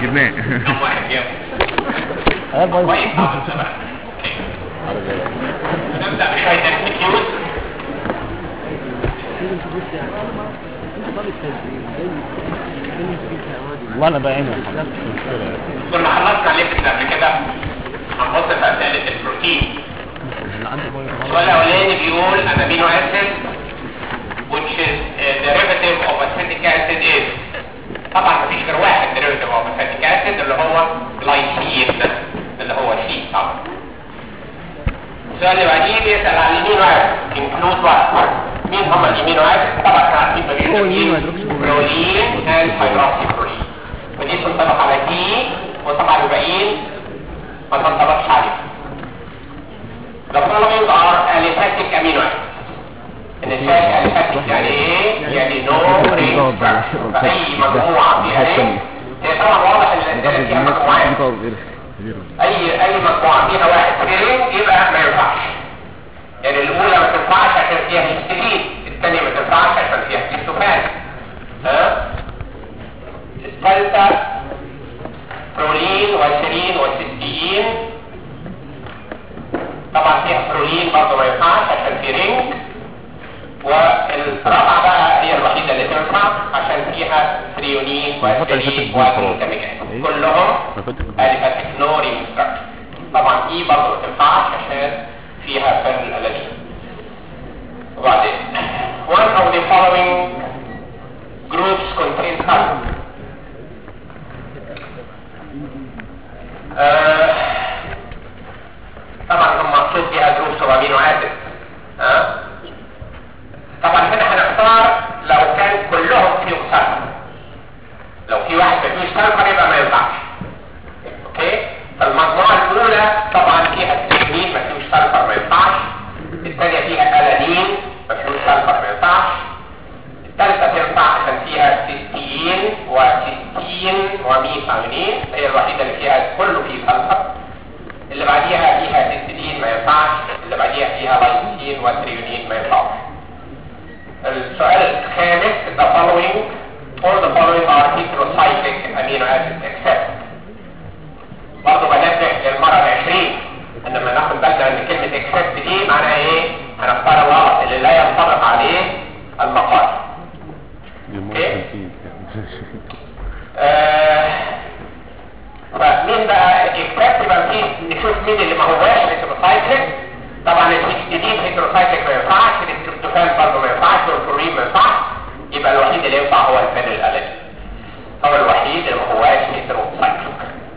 جبناه كم واحد جاب انا بايظ كويس خالص ده بقى. اوكي نبدا بشويه انستيتيوت والله انا بعيني يا محمد. مش مشكلة يعني. كنا خلصنا ليفت قبل كده هنبص في اسئله البروتين اللي عنده بايظ السؤال الاولاني بيقول an amino acid which is a derivative of acetic acid is طبعا مفيش غير واحد derivative of acetic acid اللي هو glycine اللي هو سي طبعا السؤال اللي بعديه بيسأل عن الامينو acid include what مين هم الامينو acid طبعا احنا عارفين ما بين بولين وهيدروكسي برولين and hydroxyproline ودي تنطبق على دي وطبعا الباقيين ما تنطبقش عليهم The following are aliphatic amino acids. النتائج aliphatic يعني ايه؟ يعني no ring structure. فأي مجموعة فيها ring هي طبعا واضح ان الأسئلة فيها مجموعات. أي أي مجموعة فيها واحد ring يبقى ما ينفعش. يعني الأولى ما تنفعش عشان فيها هيستidine، الثانية ما تنفعش عشان فيها تريبتوفان. ها؟ الثالثة برولين وسيرين وسيستيين طبعا فيها برولين برضه ما ينفعش عشان في رينج والرابعه بقى هي الوحيده اللي تنفع عشان فيها ثريونين هحط اللي فاتت واسبرين دي خلاص. وجلوتاميك إيه؟ كلهم ما كنت الفاتيك نو رينج ستراكشر طبعا اي برضه ما تنفعش عشان فيها فن الالانين وبعدين one of the following groups contains carbon آه، طبعا هم مقصود بها جروبس اوف امينو اسيد ها طبعا هنا هنختار لو كان كلهم فيهم سلفر لو في واحد ما فيهوش سلفر يبقى ما ينفعش اوكي فالمجموعه الاولى طبعا فيها ستريمين ما فيهوش سلفر ما ينفعش الثانيه فيها الانين ما فيهوش سلفر ما ينفعش الثالثه تنفع عشان فيها سيستين وسيستين وميثامينين هي الوحيده اللي فيها كله فيه سلفر اللي بعديها فيها سيستين ما ينفعش اللي بعديها فيها لايسين وتريونين ما ينفعش السؤال الخامس the following all the following are heterocyclic amino acids except برضه بنبه للمرة العشرين ان لما ناخد بالنا ان كلمة except دي معناها ايه هنختار الغلط اللي لا ينطبق عليه المقال اوكي آه، فمين بقى اكتاب يبقى فيه نشوف مين اللي ما هواش هيتروسايكليك طبعا الهيستidine هيتروسايكليك ما ينفعش التريبتوفان برضه ما ينفعش والفلورين ما ينفعش يبقى الوحيد اللي ينفع هو الفينيل الالين هو الوحيد اللي ما هواش هيتروسايكليك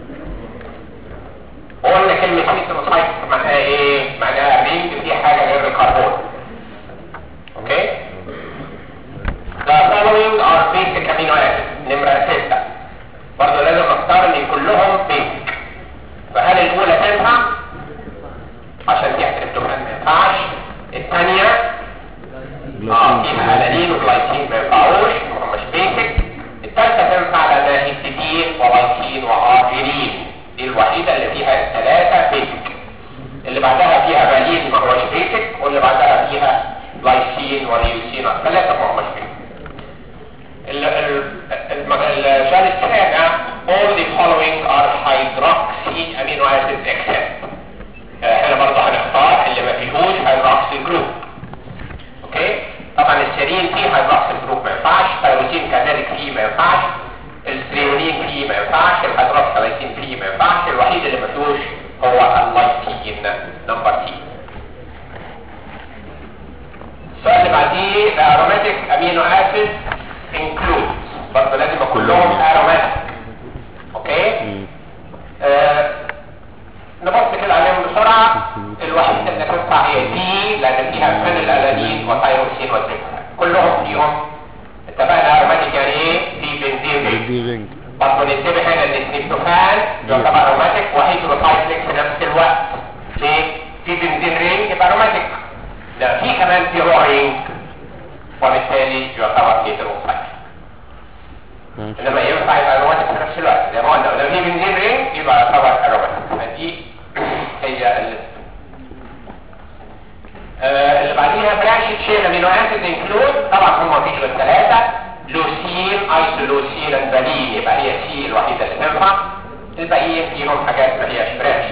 وقلنا كلمة هيتروسايكليك معناها ايه؟ معناها رينج فيه حاجة غير الكربون اوكي؟ The following are basic amino acids نمرة ستة برضه لازم اختار ان كلهم basic فهل الاولى تنفع عشان فيها تريبتوفان ما ينفعش الثانية اه فيها الانين وجلايسين ما ينفعوش ما هماش basic الثالثة تنفع لانها هيستidine ولايسين وارجينين دي الوحيدة اللي فيها الثلاثة basic اللي بعدها فيها بالين ما هوش basic واللي بعدها فيها لايسين وليوسين الثلاثة ما هماش basic ال- ال- الم- السؤال السابع all the following are hydroxy amino acids except آه، هنا برضه هنختار اللي ما فيهوش hydroxy group اوكي طبعا السيرين فيه hydroxy group ما ينفعش التيروسين كذلك فيه ما ينفعش الستريونين فيه ما ينفعش الهيدروكسيلايسين فيه ما ينفعش الوحيد اللي ما فيهوش هو اللايسين نمبر سي السؤال اللي بعديه the aromatic amino acids include برضه لازم يبقى كلهم aromatic اوكي آه نبص كده عليهم بسرعة الوحيدة اللي تنفع هي دي لأن فيها فينل الألانين وتايروسين وتريبتوفان كلهم فيهم اتفقنا aromatic يعني ايه؟ في بنزين رينج دي رينج برضه ننتبه هنا ان التريبتوفان يعتبر اروماتيك وهيدروسايكليك في نفس الوقت ليه؟ في بنزين رينج يبقى اروماتيك لا في كمان بيرو رينج وبالتالي يعتبر هيدروسايكليك انما ينفع يبقى اروماتيك في نفس الوقت زي ما قلنا لو في بنزين رينج يبقى يعتبر اروماتيك فدي هي ال آه، اللي بعديها برانش تشين امينو اسيد انكلود طبعا هم مفيش غير ثلاثه لوسين ايسولوسين انزالين يبقى هي سي الوحيده اللي تنفع الباقيين فيهم حاجات ما هياش فريش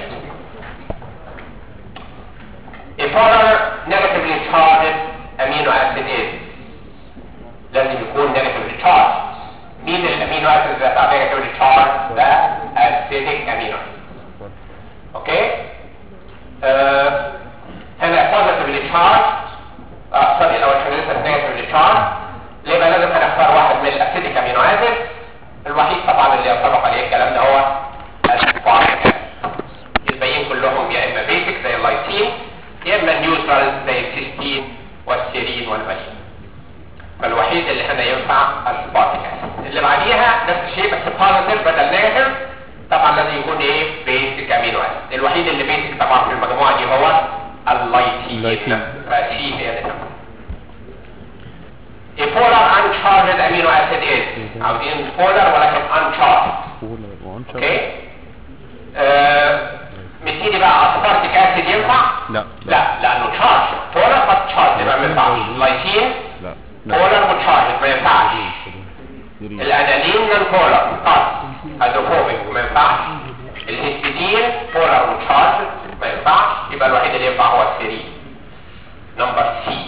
A polar negatively charged amino acid is لازم يكون negatively charged مين الامينو اسيد that are negatively charged ده acidic amino acid اوكي آه هنا positively charged اه سوري الاول احنا لسه negatively charged ليه بقى لازم هنختار واحد من الاسيديك امينو اسيد الوحيد طبعا اللي ينطبق عليه الكلام ده هو الفارق الباقيين كلهم يا اما بيسك زي اللايسين يا اما نيوترال زي السيستين والسيرين والفالين فالوحيد اللي هنا ينفع السبارتيك اسيد اللي بعديها نفس الشيء بس بوزيتيف بدل نيجاتيف طبعا لازم يكون ايه بيسك امينو اسيد الوحيد اللي بيسك طبعا في المجموعه دي هو اللايسين اللايسين. فسي هي اللي تنفع A polar uncharged amino acid is عاوزين polar ولكن uncharged اوكي آه، نبتدي بقى اسبارتيك اسيد ينفع لا لا لانه تشارج بولر بس تشارج يبقى ما ينفعش لايسين لا بولر وتشارج ما ينفعش الانالين نون بولر خالص هيدروفوبيك ما ينفعش الهستidine بولر وتشارج ما ينفعش يبقى الوحيد اللي ينفع هو السيرين نمبر سي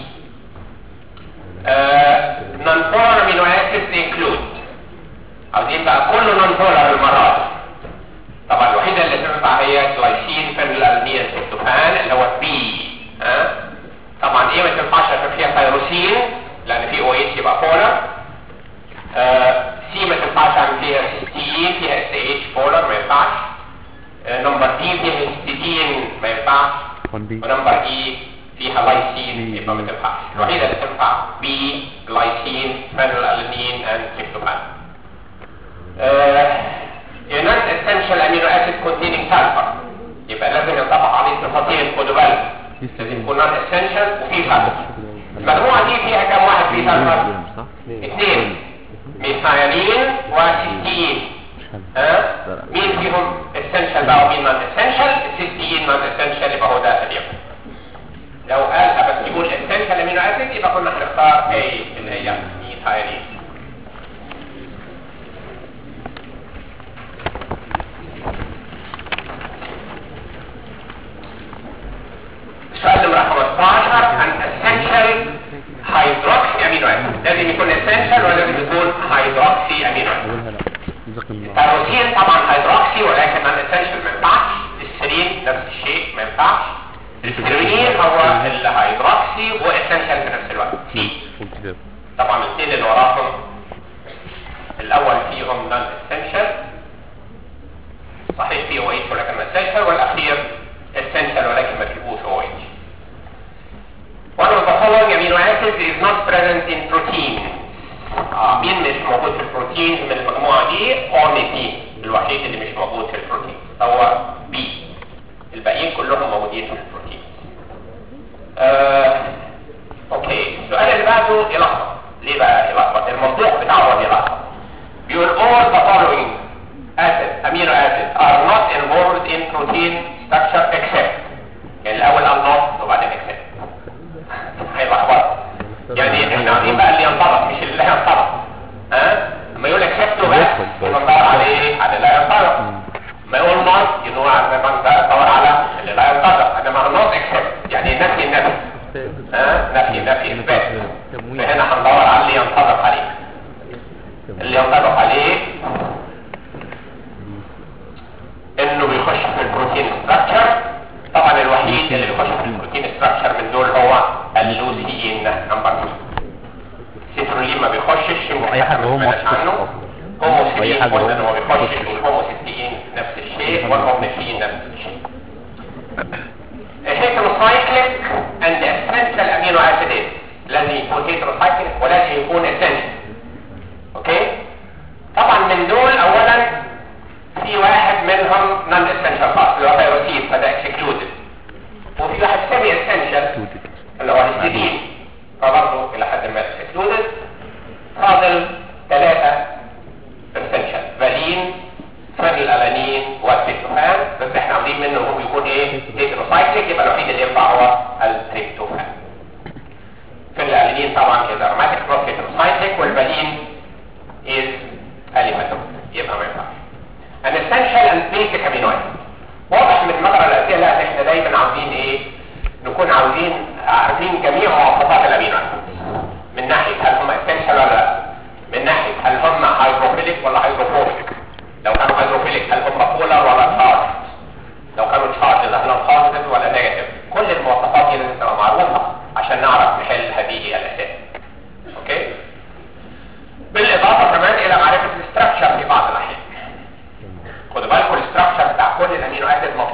نون بولر امينو اسيد انكلود عاوزين بقى كله نون بولر المره دي طبعا الوحيده اللي تنفع هي جلايسين فينيلالمين تريبتوفان اللي هو بي ها طبعا ايه ما تنفعش عشان فيها تيروسين لان في او اتش يبقى بولر آه سي ما تنفعش عشان فيها سيستين فيها اس اتش بولر ما ينفعش آه نمبر دي فيها هيستidine ما ينفعش 1 بي ونمبر اي فيها لايسين يبقى ما تنفعش الوحيده اللي تنفع بي جلايسين فينيلالمين اند تريبتوفان a non-essential amino acid containing sulfur يبقى لازم ينطبق عليه صفتين خدوا بالك لازم يكون non essential وفيه sulfur المجموعة دي فيها كم واحد فيه sulfur؟ اثنين ميثايلين وسيستين ها؟ مين فيهم essential بقى ومين non essential؟ السيستين non essential يبقى هو ده اللي ينفع لو قال بس يقول essential amino acid يبقى كنا هنختار A اللي هي ميثايلين السؤال نمرة 15 عن essential hydroxy amino acid لازم يكون essential ولا لازم يكون hydroxy amino acid اولها لا ذاك النار التيروسين طبعا هيدروكسي ولكن non essential ما ينفعش السيرين نفس الشيء ما ينفعش السيرين هو الهيدروكسي واسنشال في نفس الوقت سي والكتاب طبعا الاثنين اللي وراهم الاول فيهم نون اسنشال صحيح فيه او اتش ولكن اسنشال والاخير اسنشال ولكن ما فيهوش او اتش One of the following amino acids is not present in protein. آه مين مش موجود في البروتين من المجموعة دي؟ اورنيتين الوحيد اللي مش موجود في البروتين هو بي الباقيين كلهم موجودين في البروتين. آه اوكي السؤال اللي بعده يلخبط ليه بقى يلخبط؟ الموضوع بتاعه هو يلخبط. بيقول all the following acids amino acids are not involved in protein structure except يعني الاول are not وبعدين except هيلخبط يعني احنا عايزين بقى اللي ينطبق مش اللي لا ينطبق ها لما يقول اكسبته بس يبقى ندور على ايه على اللي لا ينطبق ما يقول نوت يبقى ندور على اللي لا ينطبق انما نوت اكسبت يعني نفي النفي ها نفي نفي اثبات فهنا هندور على اللي ينطبق عليه اللي ينطبق عليه انه بيخش في البروتين ستراكشر طبعا الوحيد اللي بيخش في البروتين ستراكشر من دول هو اللوسيين نمبر 2 سيترولين ما بيخشش أي حاجة هو ما مخصوص عنه أصلاً. هوموسيتين أي حاجة هو قلنا انه ما بيخشش مخصوص. والهوموسيتين نفس الشيء والهوموسيتين نفس الشيء heterocyclic and essential amino acid لازم يكون heterocyclic ولازم يكون essential اوكي طبعا من دول اولا في واحد منهم non essential خاص اللي هو تيروسين فده excluded وفي واحد semi essential اللي هو الهستidine فبرضه الى حد ما excluded فاضل ثلاثة essential فالين فانيلالانين والتريبتوفان بس احنا عاملين منه هو بيكون ايه هيتروسايكليك يبقى الوحيد اللي ينفع هو التريبتوفان فانيلالانين طبعا is aromatic not heterocyclic والفالين is alimentous يبقى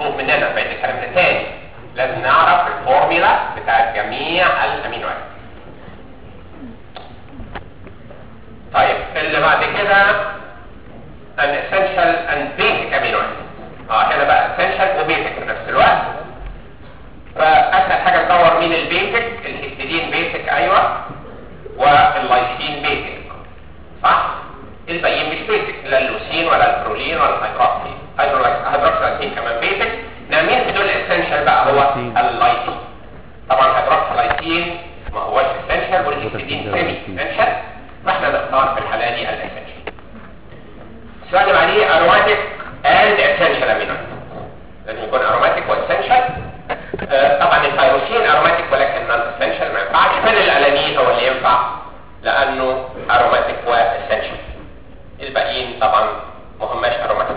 مطلوب مننا بقية الكلام ده تاني لازم نعرف الفورميلا بتاعت جميع الامينو اسيد طيب اللي بعد كده الاسنشال اند بيسك امينو اسيد اه هنا بقى اسنشال وبيسك في نفس الوقت فاسهل حاجه ندور مين البيسك الهستidine بيسك ايوه واللايسين بيسك صح الباقيين مش بيسك لا اللوسين ولا البرولين ولا الهيدروكسين هيدروكسين كمان بيسك مين في دول اسنشال بقى هو اللايسين طبعا هيدروكسيلايسين ما هوش اسنشال والهستidine سيمي اسنشال فاحنا نختار في الحاله دي الاسنشال السؤال اللي بعديه اروماتيك اند اسنشال امينو لازم يكون اروماتيك واسنشال طبعا الفيروسين اروماتيك ولكن نون اسنشال ما ينفعش فين الالانين هو اللي ينفع لانه اروماتيك واسنشال الباقيين طبعا ما هماش اروماتيك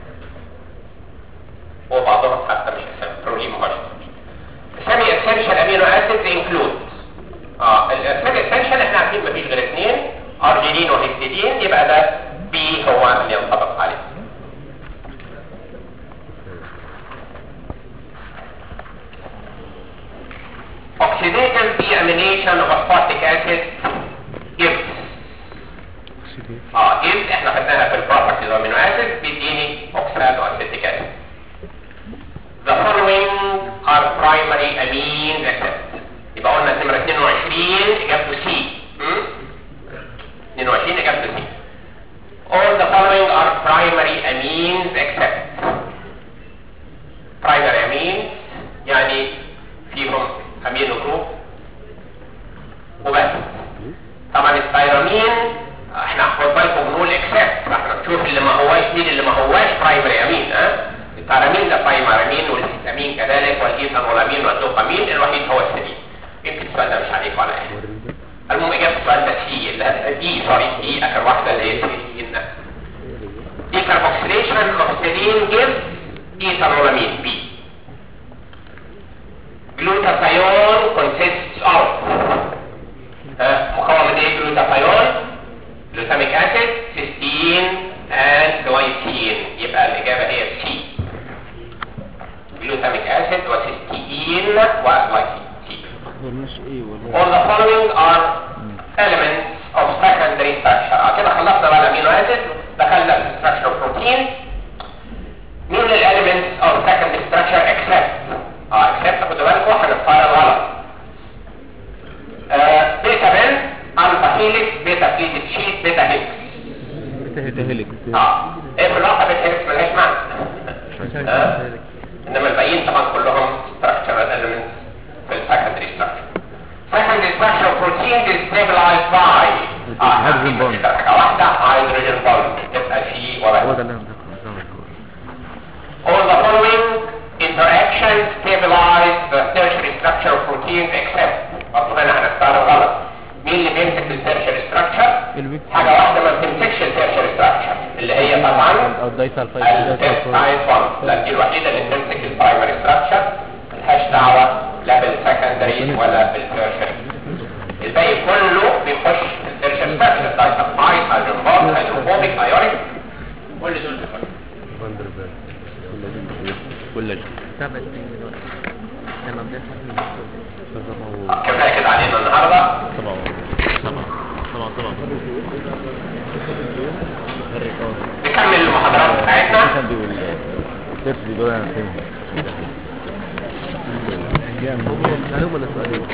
وبعضهم حتى مش اسنشال برولين ما هوش سامي اسنشال امينو اسيدز انكلود اه السامي اسنشال احنا عارفين مفيش غير اثنين ارجينين وهيستidine يبقى ده بي هو اللي ينطبق عليه oxidative deamination of aspartic acid gives اه gives احنا خدناها في البروبرتيز امينو اسيد بيديني اوكسالو اسيتيك اسيد The following are primary amines except يبقى قلنا نمرة 22 اجابته سي 22 اجابته سي All the following are primary amines except primary amines يعني فيهم امينو جروب وبس طبعا الثايرامين احنا خد بالكم بنقول اكسبت فاحنا نشوف اللي ما هواش مين اللي ما هواش برايمري امين ها الثايرامين ده برايمري امين والهيستامين كذلك والايثانولامين والدوبامين الوحيد هو السليم يمكن السؤال ده مش عليك ولا ايه المهم اجابه السؤال ده سي اللي دي سوري دي اخر واحده اللي هي سي decarboxylation of serine gives ethanolamine B glutathione consists of uh, مكون من ايه glutathione glutamic acid cysteine and glycine يبقى الإجابة هي C glutamic acid وcysteine وglycine C All the following are elements of secondary structure آه كده خلصنا بقى الامينو اسيد دخلنا في structure of protein مين الاليمنتس of secondary structure except اه except خدوا بالكم هنختار الغلط آه بيتا بن الفا هيليكس بيتا فليتد شيت بيتا هيليكس اه ايه في الواقع بيتا هيليكس ملهاش معنى آه. انما الباقيين طبعا كلهم structural elements في السكندري structure secondary structure of protein is stabilized by اه hydrogen bond. حاجه واحده هيدروجين بوند تبقى سي وبس All the following interactions stabilize the tertiary structure of proteins except برضه هنا هنختار الغلط مين اللي بيمسك التيرشري structure؟ حاجة واحدة ما بتمسكش التيرشري structure اللي هي طبعا او دايسال البيبتايد بوند لا دي الوحيدة اللي بتمسك البرايمري structure ملهاش دعوة لا بالسكندري ولا بالتيرشري الباقي كله بيخش في التيرشري structure دايسالفايد هيدروفوب هيدروفوبيك ايونيك كل دول بيخشوا كل سبع سنين دلوقتي لما بدأت كفاية كده علينا النهارده سبعة سبعة سبعة سبعة نكمل المحاضرات بتاعتنا الترس دي دول انا فاهم عليهم ولا سؤالين؟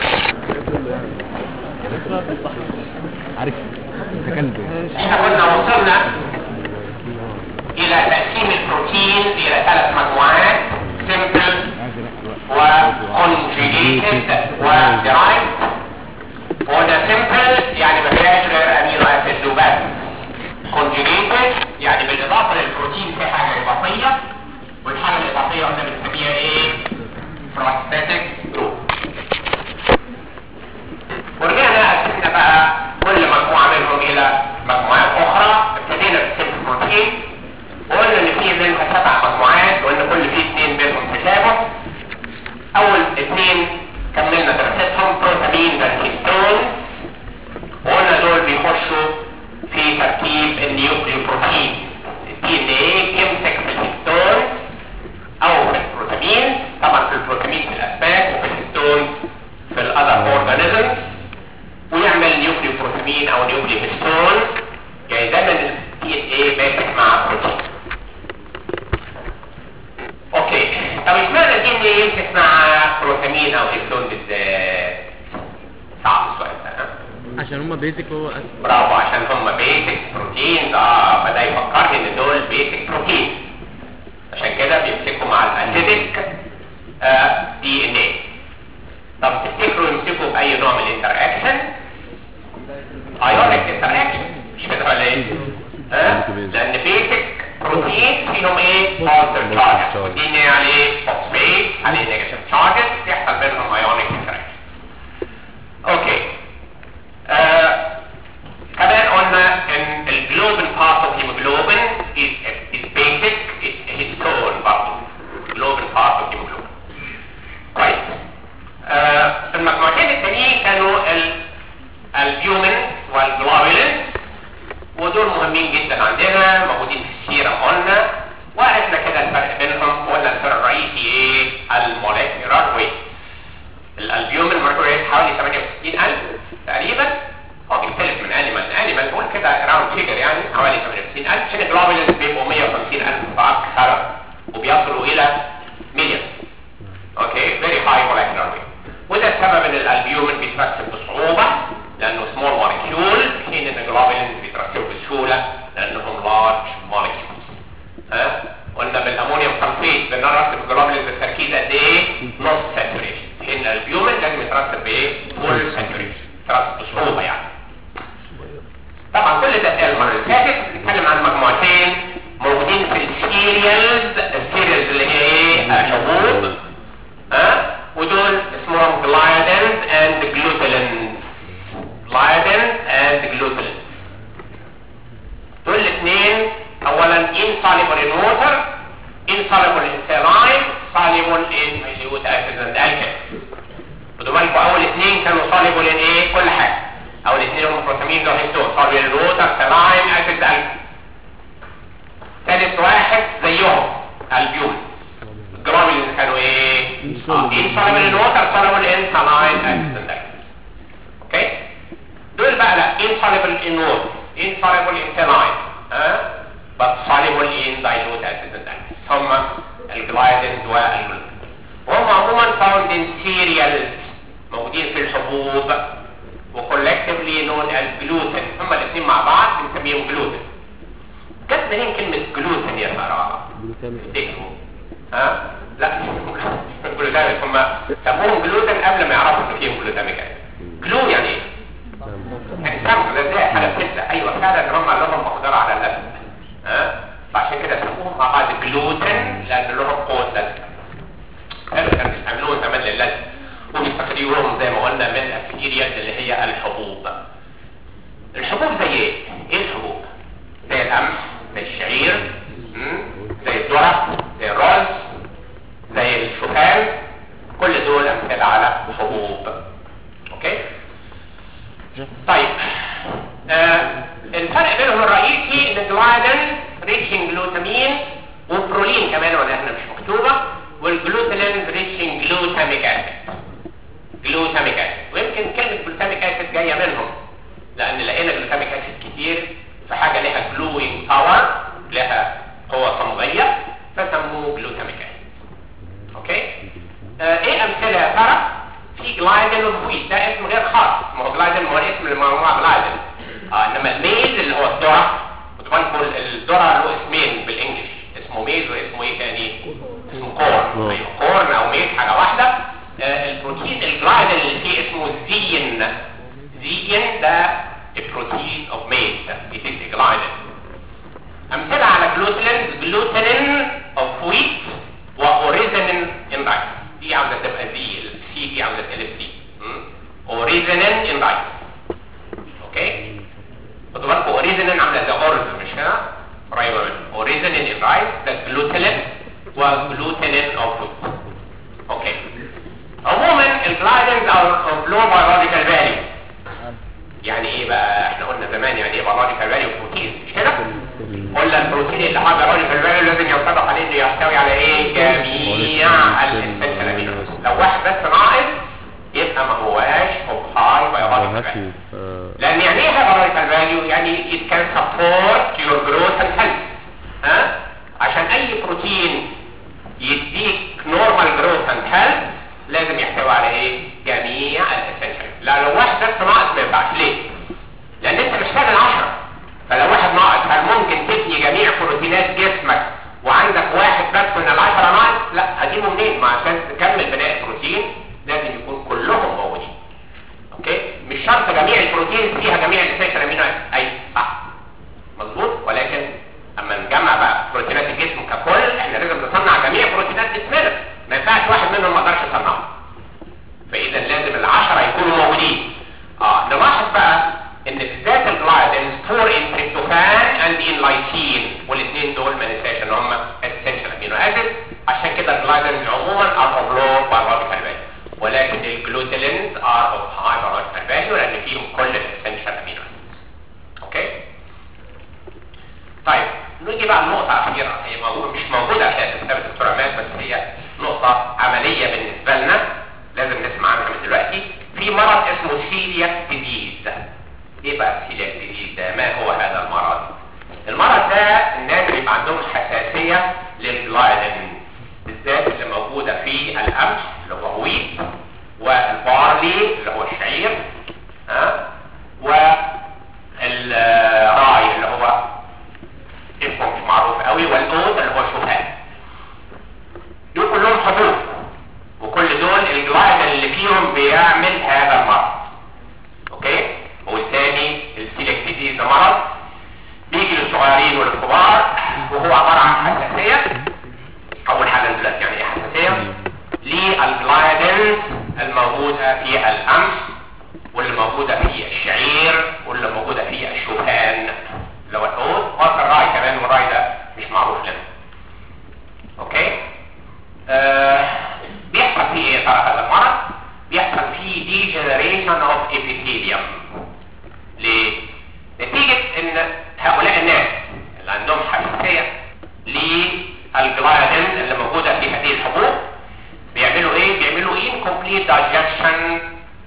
عارف انت كلب احنا كنا وصلنا الى تقسيم البروتين الى ثلاث مجموعات سمبل وكونجيجيتد ودرايف وده سمبل يعني ما فيهاش غير امينو اسيد وبس كونجيجيتد يعني بالاضافه للبروتين في حاجه اضافيه والحاجه الاضافيه قلنا بنسميها ايه؟ بروستاتيك جروب ورجعنا قسمنا بقى كل مجموعة منهم إلى مجموعات أخرى ابتدينا بالسيلف بروتين وقلنا إن في منها سبع مجموعات وإن كل فيه اثنين بينهم تشابه أول اثنين كملنا دراستهم بروتين بروتامين او هيبلون بالذات صعب السؤال ده ها؟ عشان هما بيزك هو أس- برافو عشان هم بيسك بروتينز اه فده يفكرني ان دول بيسك بروتين عشان كده بيمسكوا مع الاسيدك دي ان ايه طب تفتكروا يمسكوا باي نوع من الانتر اكشن ايونيك انتر اكشن مش كده ولا ايه ها لان بيسك بروتين فيهم ايه بوزيتيف تشارجز ودي ان ايه عليه فوسفيت عليه نيجاتيف تشارجز يحصل بينهم ايونيك انتر اكشن اوكي آه، كمان قلنا ان الجلوبين part of hemoglobin is, is basic is histone برضه globin part of hemoglobin كويس آه، المجموعتين التانيين كانوا ال- البيومن والجلوبولين ودول مهمين جدا عندنا موجودين في السيرم قلنا وعرفنا كده الفرق بينهم قلنا الفرق الرئيسي ايه الموليكيولار ويت الالبيومين ماركوريت حوالي 68000 تقريبا هو بيختلف من انيمال لانيمال نقول كده راوند فيجر يعني حوالي 68000 عشان الجلوبولين بيبقوا 150000 فاكثر وبيصلوا الى مليون اوكي فيري هاي مولكيولار ويت وده السبب ان الالبيومين بيترسب بصعوبه لانه سمول مولكيول في حين ان الجلوبولين بيترسبوا بسهوله لانهم لارج مولكيولز ها قلنا بالامونيوم سلفيت بنرسب الجلوبولين بالتركيز قد ايه نص ساتوريشن في حين الالبيومين لازم يترسب بايه فول ساتوريشن يترسب بصعوبه يعني طبعا كل ده اتقال المره اللي فاتت بنتكلم عن مجموعتين موجودين في السيريالز السيريالز اللي هي ايه الحبوب ها ودول اسمهم جلايدنز اند جلوتلينز جلايدنز اند جلوتلينز دول الاثنين اولا insoluble in water insoluble in saline soluble in dilute acids and alkalis خدوا بالكم اول اثنين كانوا soluble in ايه كل حاجه اول اثنين هم بروتامين ده هيستون soluble in water saline acids alkalis ثالث واحد زيهم البيوم الجرامين اللي كانوا ايه Insoluble. insoluble in water soluble in saline acids and alkalis اوكي دول بقى لا insoluble in water insoluble in saline ها but soluble in dilute acids and alkalis هم الجلايدنز والجلوكوز وهم عموما found in cereals موجودين في الحبوب وكولكتيفلي نون as gluten هم الاثنين مع بعض بنسميهم gluten جت منين كلمة gluten يا ترى؟ تفتكروا ها؟ لا مش جلوتاميك هم سموهم جلوتين قبل ما يعرفوا ان فيهم جلوتاميك جلو يعني ايه؟ يعني سمك ده زي حاجه بتلزق ايوه فعلا ان هم لهم مقدره على اللزق ها؟ فعشان كده سموهم مع بعض جلوتين لان لهم قوه لزق كانوا كانوا بيستعملوهم زمان للزق وبيستخدموهم زي ما قلنا من السيريال اللي هي الحبوب الحبوب زي ايه؟ ايه الحبوب؟ زي القمح زي الشعير مم؟ زي الذرة زي الرز زي الشوفان كل دول امثله على حبوب اوكي طيب آه الفرق بينهم الرئيسي ان الجلايدن ريتشنج جلوتامين وبرولين كمان ولا احنا مش مكتوبه والجلوتالين ريتشنج جلوتاميك اسيد جلوتاميك اسيد ويمكن كلمه جلوتاميك اسيد جايه منهم لان لقينا جلوتاميك اسيد كتير في حاجه لها جلوينج باور لها قوه صمغيه فسموه جلوتاميك اسيد اوكي آه ايه امثله يا ترى في جلايدن وفويت ده اسم غير خاص ما هو جلايدن هو اسم المجموعه جلايدن آه انما الميز اللي هو الذره خدوا بالكم الذره له اسمين بالانجلش اسمه ميز واسمه ايه تاني اسمه كورن ايوه كورن او ميز حاجه واحده آه البروتين الجلايدن اللي فيه اسمه زين زين ده البروتين اوف ميز it is a gliadin امثله على جلوتين جلوتين اوف ويت واوريزنين ان رايس دي عاوزه تبقى زي السي دي عاوزه تقلب سي اوريزنين ان رايس اوكي خدوا بالكم اوريزنين عامله زي اورز مش كده قريبه منه اوريزنين ان رايس ده جلوتين وجلوتين اوف ويت اوكي عموما الجلايدنز اوف لو بيولوجيكال فاليو يعني ايه بقى احنا قلنا زمان يعني ايه بيولوجيكال فاليو بروتين مش كده قلنا البروتين اللي حاجه بيولوجيكال فاليو لازم ينطبق عليه انه يحتوي على ايه جميع الاسنشال امينو لو واحد بس ناقص يبقى ما هواش اوف هاي بيولوجيكال فاليو لان يعني ايه بيولوجيكال فاليو يعني it can support your growth and health ها عشان اي بروتين يديك normal growth and health لازم ان هم essential amino acid عشان كده الجلايدنز عموما are of low biological value ولكن الجلوتيلينز are of high biological value لان فيهم كل الاسينشال امينو اسيدز اوكي طيب نيجي بقى لنقطة أخيرة هي موجودة مش موجودة في كتاب الدكتور عماد بس هي نقطة عملية بالنسبة لنا لازم نسمع عنها من دلوقتي في مرض اسمه سيلياك ديزيز ايه بقى السيلياك ديزيز ده ما هو هذا المرض المرض ده الناس بيبقى عندهم حساسية للجلايدين بالذات اللي موجودة في القمح اللي هو ويت والبارلي اللي هو الشعير ها والراي اللي هو اسمه مش معروف قوي والاود اللي هو الشوفان دول كلهم حبوب وكل دول الجلايد اللي فيهم بيعمل هذا المرض اوكي والثاني السيليك ديزيز ده مرض بيجي للصغيرين وللكبار وهو عباره عن حساسيه اول حاجه دلوقتي يعني ايه حساسيه للجلايدنز الموجوده في القمح واللي موجوده في الشعير واللي موجوده في الشوفان اللي هو العود وقت الراي كمان والراي ده مش معروف لنا اوكي آه بيحصل فيه ايه ترى هذا المرض بيحصل فيه degeneration of epithelium ليه نتيجة ان هؤلاء الناس اللي عندهم حساسية للجلايدين اللي موجودة في هذه الحبوب بيعملوا ايه بيعملوا incomplete digestion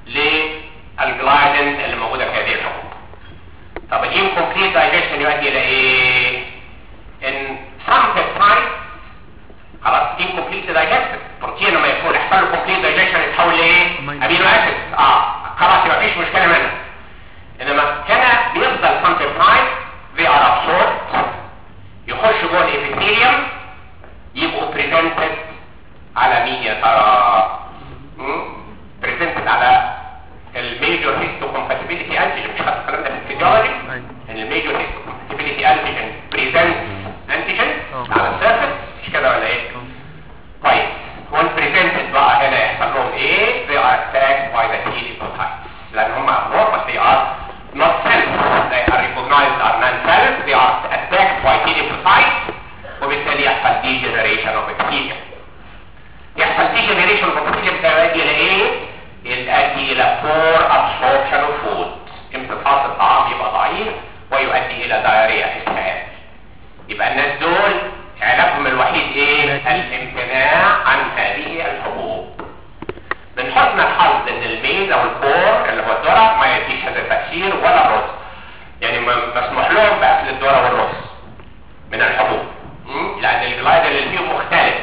للجلايدين اللي موجودة في هذه الحبوب طب الانكمبليت دايجيشن يؤدي الى ايه ان some peptides خلاص incomplete digested بروتين لما يكون يحصل له complete digestion يتحول لايه أمينو. امينو اسيد اه خلاص يبقى مفيش مشكله منها انما هنا بيفضل some peptides they are absorbed يخش جوه الابيثيليوم يبقوا presented على مين يا ترى مم؟ presented على الميجور histocompatibility antigen مش خدت الكلام ده في الفيزيولوجي أيوة. ان الميجور histocompatibility antigen presents antigen أه. على السيرفس مش كده ولا ايه؟ طيب when presented بقى هنا يحصل لهم ايه؟ they are attacked by the T lymphocytes لان هم abnormal they are not cells they are recognized are non-cells they are attacked by T lymphocytes وبالتالي يحصل degeneration of epithelium يحصل degeneration of epithelium ده يؤدي الى ايه؟ يؤدي الى poor absorption of food امتصاص الطعام يبقى ضعيف ويؤدي الى diarrhea اسهال يبقى الناس دول علاجهم الوحيد ايه الامتناع عن هذه الحبوب من حسن الحظ ان الميز او الكور اللي هو الذره ما يديش هذا التاثير ولا الرز يعني م- مسموح لهم باكل الذره والرز من الحبوب م? لان الجلايد اللي فيهم مختلف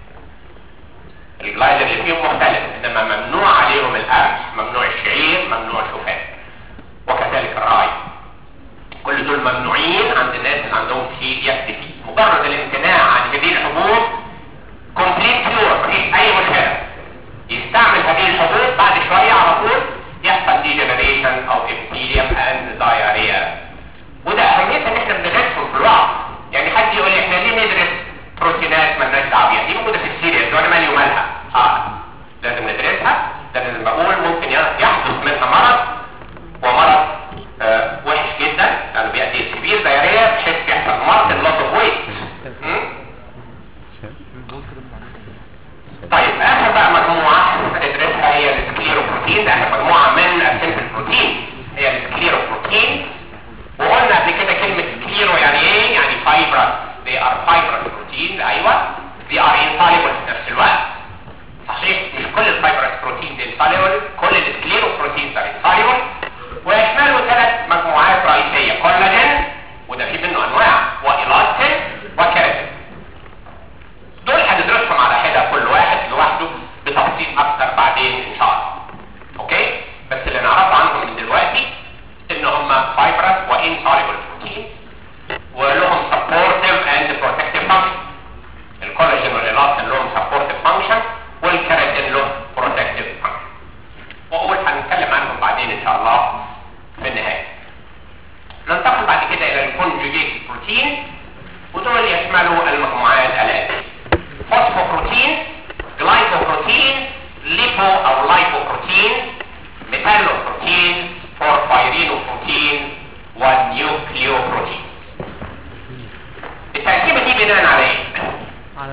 الجلايد اللي فيهم مختلف انما ممنوع عليهم القمح ممنوع الشعير ممنوع الشوفان وكذلك الراي كل دول ممنوعين عند الناس اللي عندهم سيلياك ديزيز مجرد الامتناع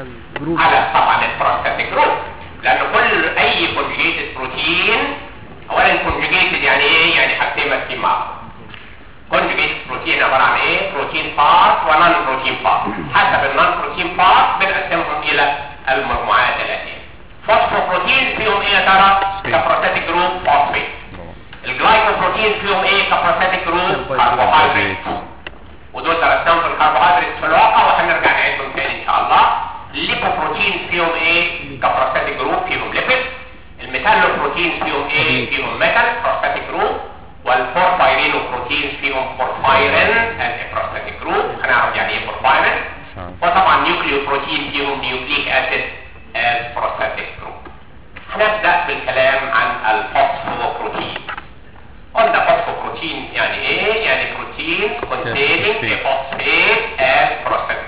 على الجروب على طبعا البروستاتيك جروب لان كل اي كونجيتد بروتين اولا كونجيتد يعني ايه يعني حاجتين ماسكين مع بعض كونجيتد بروتين عباره عن ايه بروتين بارت ونون بروتين بارت حسب النون بروتين بارت بنقسمهم الى المجموعات الاتيه فوسفوبروتين فيهم ايه يا ترى كبروستاتيك جروب فوسفيت الجلايكوبروتين فيهم ايه كبروستاتيك جروب كربوهيدرات ودول درسناهم في الكربوهيدرات في الواقع وهنرجع نعيدهم تاني ان شاء الله الليبوبروتين فيهم ايه كبروستاتيك جروب فيهم ليبيد الميتالوبروتين فيهم ايه فيهم ميتال بروستاتيك جروب والبورفايرينوبروتين فيهم بورفايرين and بروستاتيك جروب هنعرف يعني ايه بورفايرين وطبعا نيوكليوبروتين فيهم نيوكليك اسيد as بروستاتيك جروب هنبدا بالكلام عن الفوسفوبروتين قلنا فوسفوبروتين يعني ايه يعني بروتين containing a phosphate as prostatic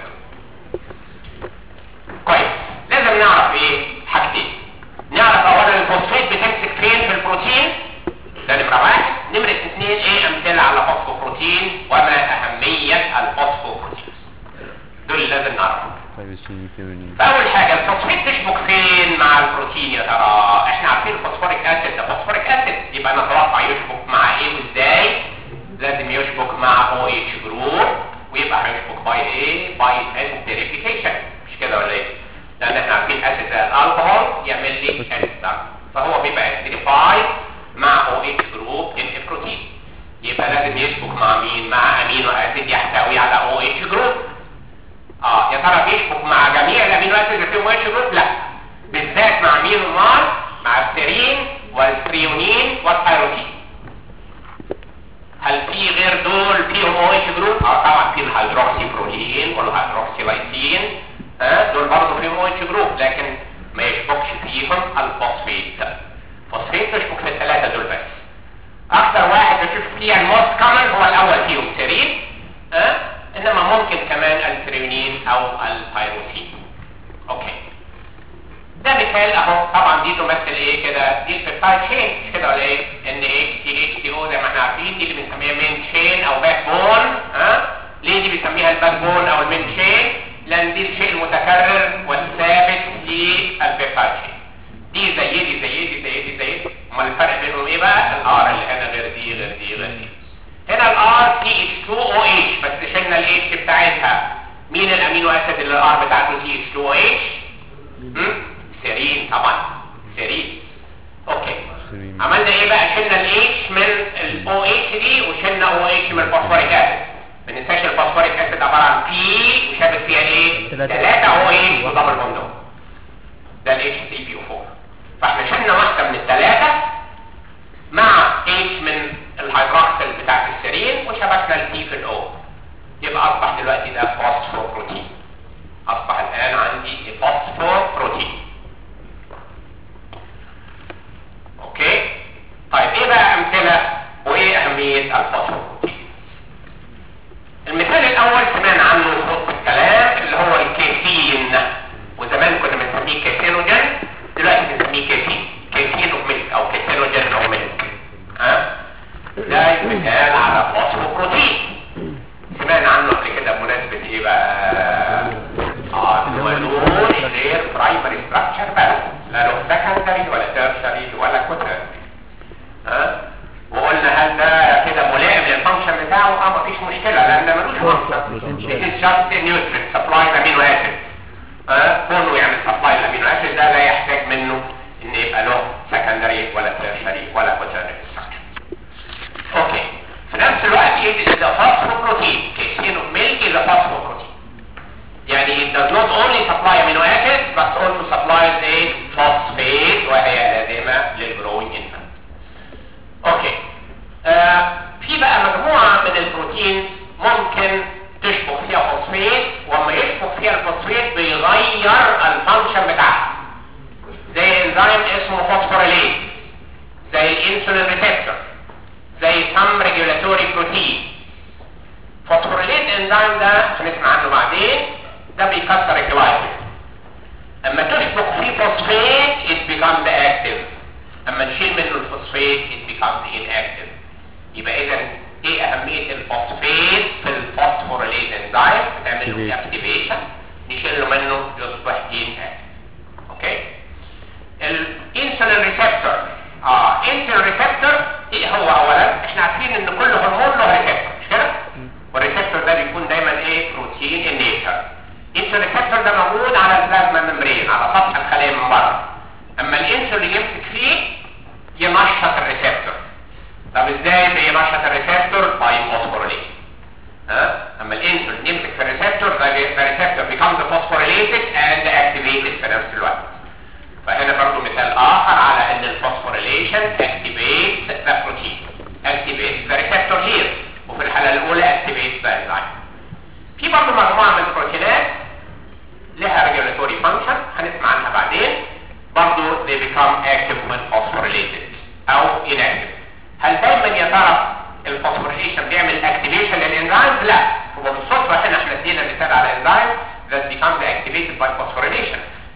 كويس لازم نعرف ايه حاجتين نعرف اولا الفوسفات بتمسك فين في البروتين ده نمره واحد نمره اثنين ايه امثله على فوسفوبروتين وما اهميه الفوسفوبروتين دول اللي لازم نعرفهم تايروسين ثيورين فاول حاجه الفوسفات تشبك فين مع البروتين يا ترى احنا عارفين الفوسفوريك اسيد ده فوسفوريك اسيد يبقى نتوقع يشبك مع ايه وازاي لازم يشبك مع او اتش جروب ويبقى هيشبك باي ايه باي اسيدريفيكيشن مش كده ولا ايه لان احنا عارفين اسيد زي الكحول يعمل لي اسيد فهو بيبقى اسيديفاي مع او اتش جروب ان البروتين يبقى لازم يشبك مع مين مع امينو اسيد يحتوي على او اتش جروب اه يا ترى بيشبك مع جميع الامينو اسيد اللي فيهم اتش جروب لا بالذات مع مين ومال مع السيرين والثريونين والثايروتين هل في غير دول فيهم او اتش جروب اه طبعا في الهيدروكسي بروتين والهيدروكسي لايسين اه دول برضه فيهم او اتش جروب لكن ما يشبكش فيهم الفوسفيت فوسفيت يشبك في الثلاثه دول بس اكثر واحد بشوف فيه الموست كومن هو الاول فيهم سيرين اه انما ممكن كمان الثريونين او الثايروسين اوكي ده مثال اهو طبعا دي تمثل ايه كده دي البيبتايد شين مش كده ولا ايه ان اتش تي اتش تي او زي ما احنا عارفين دي اللي بنسميها مين شين او باك بون ها ليه دي بنسميها الباك بون او المين شين لان دي الشيء المتكرر والثابت للبيبتايد شين دي زي دي زي دي زي دي زي دي امال الفرق بينهم ايه بقى الار اللي هنا غير دي غير دي غير دي هنا الار تي اتش 2 او اتش بس شلنا الاتش بتاعتها مين الامينو اسيد اللي الار بتاعته تي اتش 2 او اتش سيرين طبعا سيرين اوكي سيرين. عملنا ايه بقى شلنا الاتش من الاو اتش دي وشلنا او اتش من الفوسفوريك اسيد ما ننساش الفوسفوريك اسيد عباره عن بي وشابك فيها ايه تلاتة. 3 او اتش ودبل بوند ده الاتش سي بي او 4 فاحنا شلنا واحده من الثلاثه مع اتش من الهيدروكسيل بتاعت السيرين وشبكنا البي في الاو يبقى اصبح دلوقتي ده فوسفوبروتين اصبح الان عندي فوسفوبروتين اوكي طيب ايه بقى امثله وايه اهميه الفوسفوبروتين المثال الاول سمعنا عنه في وسط الكلام اللي هو الكيسين وزمان كنا بنسميه كيسينوجين دلوقتي بنسميه كيسين كيسين اوف ميلك او كيسينوجين اوف ميلك ها ده مثال على فوسفوبروتين سمعنا عنه قبل كده بمناسبه ايه بقى اه اللي هو ملوش غير برايمري ستراكشر بس لا له سكندري ولا تيرشري ولا كوتري ها وقلنا هل ده كده ملائم للفانكشن بتاعه اه مفيش مشكله لان ده ملوش فانكشن It is just a nutrient supply amino acid ها كونه يعمل سبلاي الامينو اسيد ده لا يحتاج منه ان يبقى له سكندري ولا تيرشري ولا كوتري structure اوكي في نفس الوقت it is a phosphoprotein casein of milk is a phosphoprotein يعني it does not only supply amino acids but also supplies a phosphate وهي لازمة للgrowing infant اوكي آه في بقى مجموعة من البروتين ممكن تشبك فيها فوسفيت وما يشبك فيها الفوسفيت بيغير الفانكشن بتاعها زي انزيم اسمه فوسفوريليز زي الانسولين ريسبتور زي سم ريجولاتوري بروتين فوسفوريليز انزيم ده هنسمع عنه بعدين ده بيكسر الجلايكوجين اما تشبك فيه فوسفيت it becomes active اما نشيل منه الفوسفيت it becomes inactive يبقى اذا ايه اهميه الفوسفيت في الفوسفوريليز انزيم بتعمل له Activate. اكتيفيشن نشيل له منه يصبح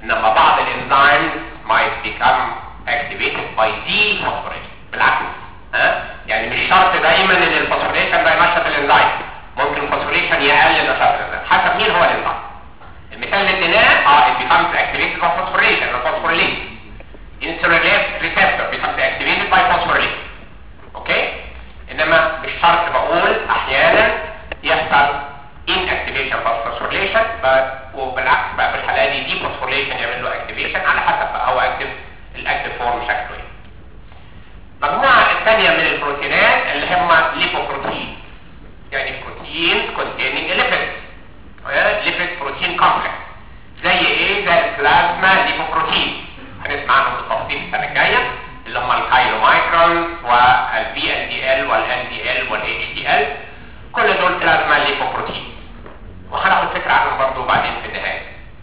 انما بعض الانزيمز might become activated by dephosphorylation بالعكس ها يعني مش شرط دايما ان الفوسفوريشن ده ينشط الانزيم ممكن الفوسفوريشن يقلل نشاط الانزيم حسب مين هو الانزيم المثال اللي اديناه اه it becomes activated by phosphorylation or phosphorylation insulin receptor becomes activated by phosphorylation اوكي انما مش شرط بقول احيانا يحصل inactivation of phosphorylation ب- وبالعكس بقى في الحاله دي دي phosphorylation يعمل له activation على حسب بقى هو اكتف الاكتف فورم شكله ايه المجموعه الثانيه من البروتينات اللي هم ليبوبروتين يعني بروتين containing lipids ليبيد بروتين كومبلكس زي ايه زي البلازما ليبوبروتين هنسمع عنهم بالتفصيل السنه الجايه اللي هم الكايلومايكرونز والبي ال دي ال والال دي ال والاتش دي ال كل دول بلازما ليبوبروتين وهناخد فكره عنهم برضه بعدين في النهايه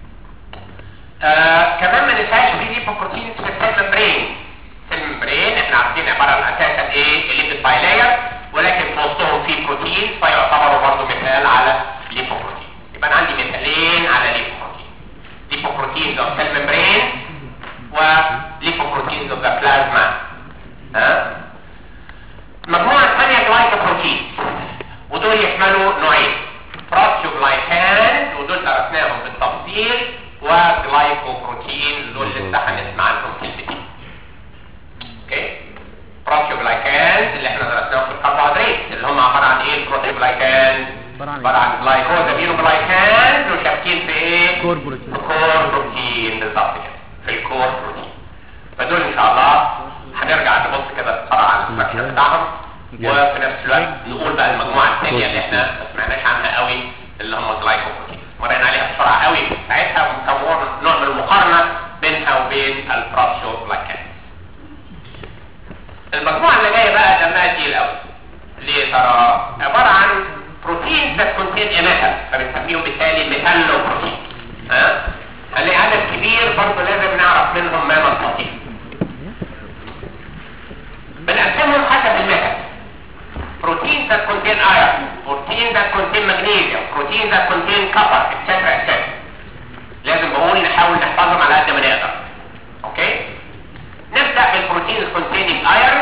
آه كمان ما ننساش في ليبوبروتين في السيل ممبرين السيل ممبرين احنا عارفين عباره عن اساسا ايه الليبيد بايلاير ولكن في وسطهم في بروتين فيعتبروا برضه مثال على ليبوبروتين يبقى انا عندي مثالين على ليبوبروتين ليبوبروتين اوف سيل ممبرين وليبوبروتين اوف ذا بلازما ها المجموعه الثانيه جلايكوبروتين ودول يشملوا نوعين بروتيوجلايكان ودول درسناهم بالتفصيل وجلايكوبروتين دول لسه هنسمع عنهم كلمتين اوكي بروتيوجلايكان اللي احنا درسناهم في الكربوهيدرات اللي هم عباره عن ايه البروتيوجلايكان عبارة عن عباره عن جلايكوز امينوجلايكان وشابكين في ايه كور بروتين في الكور بروتين بالظبط كده في الكور بروتين فدول ان شاء الله هنرجع نبص كده بسرعه على الاستراكشر بتاعهم وفي نفس الوقت نقول بقى المجموعه الثانيه اللي احنا ما سمعناش عنها قوي اللي هم الجلايكوبروتين مرينا عليها بسرعه قوي ساعتها ونكون نوع من المقارنه بينها وبين البروتيوجلايكان المجموعه اللي جايه بقى دمها تقيل قوي ليه ترى عباره عن بروتين that contain a metal فبنسميهم بالتالي ميتالو بروتين ها هنلاقي عدد كبير برضه لازم نعرف منهم ما نستطيع بنقسمهم حسب الميتال بروتين that contain iron بروتين that contain magnesium بروتين that contain copper etc etc لازم بقول نحاول نحفظهم على قد ما نقدر اوكي نبدا بالبروتين containing iron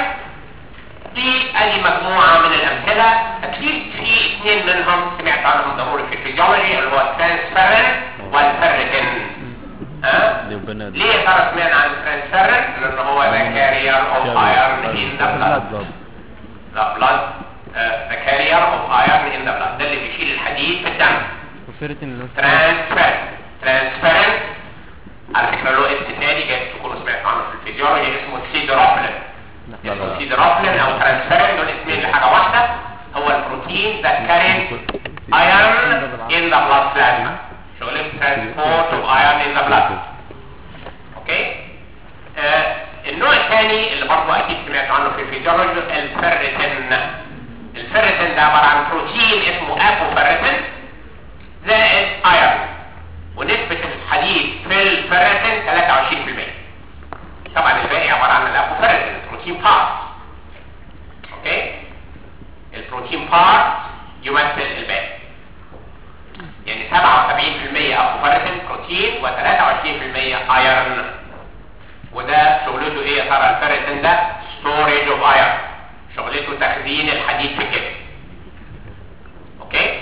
في ادي مجموعه من الامثله اكيد في اثنين منهم سمعت عنهم ضروري في الفيزيولوجي اللي هو الترانسفيرن والفيرتين ها دي ربنا ليه يا ترى سمعنا عن الترانسفيرن لان هو ذا كارير اوف ايرن ان ذا بلاد ذا بلاد ذا كارير اوف ايرن ان ذا بلاد ده اللي بيشيل الحديد في الدم وفيرتين اللي هو ترانسفيرن ترانسفيرن على فكره له اسم تاني جايز تكونوا سمعتوا عنه في الفيزيولوجي اسمه سيدروفلين لا لا اسمه لا سيدروفلين او ترانسفيرين دول اسمين لحاجه واحده هو البروتين that carries iron in the blood plasma شغل transport of iron in the blood اوكي آه النوع الثاني اللي برضه اكيد سمعتوا عنه في الفيزيولوجي الفيرتين الفيرتين ده عباره عن بروتين اسمه ابوفيرتين زائد ايرون ونسبة الحديد في الفيرتين 23% طبعا الباقي عبارة عن الابوفيرتين البروتين بارت اوكي البروتين بارت يمثل الباقي يعني 77% ابوفيرتين بروتين و23% ايرون وده شغلته ايه يا ترى الفيرتين ده ستوريج اوف ايرون شغلته تخزين الحديد في الجسم اوكي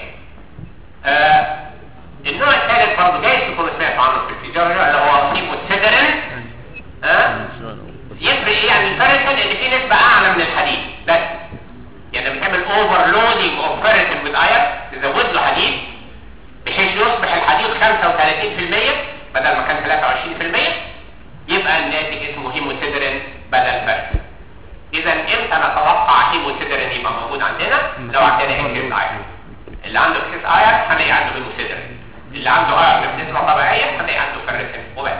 آه النوع الثالث برضه جايز تكونوا سمعتوا عنه في الفيزيولوجي اللي هو سيبوتسيدرين ها يفرق ايه يعني الفيرتين ان في نسبه اعلى من الحديد بس يعني بتعمل اوفرلودنج اوف فيرتين وذ ايرون تزود له حديد بحيث يصبح الحديد 35% بدل ما كان 23% يبقى الناتج اسمه هيموسيدرين بدل فيرتين اذا امتى نتوقع هيموسيدرين يبقى موجود عندنا لو عندنا اكسس ايرون اللي عنده اكسس ايرون هنلاقي عنده هيموسيدرين اللي عنده ايرون بنسبه طبيعيه هنلاقي عنده فيرتين وبس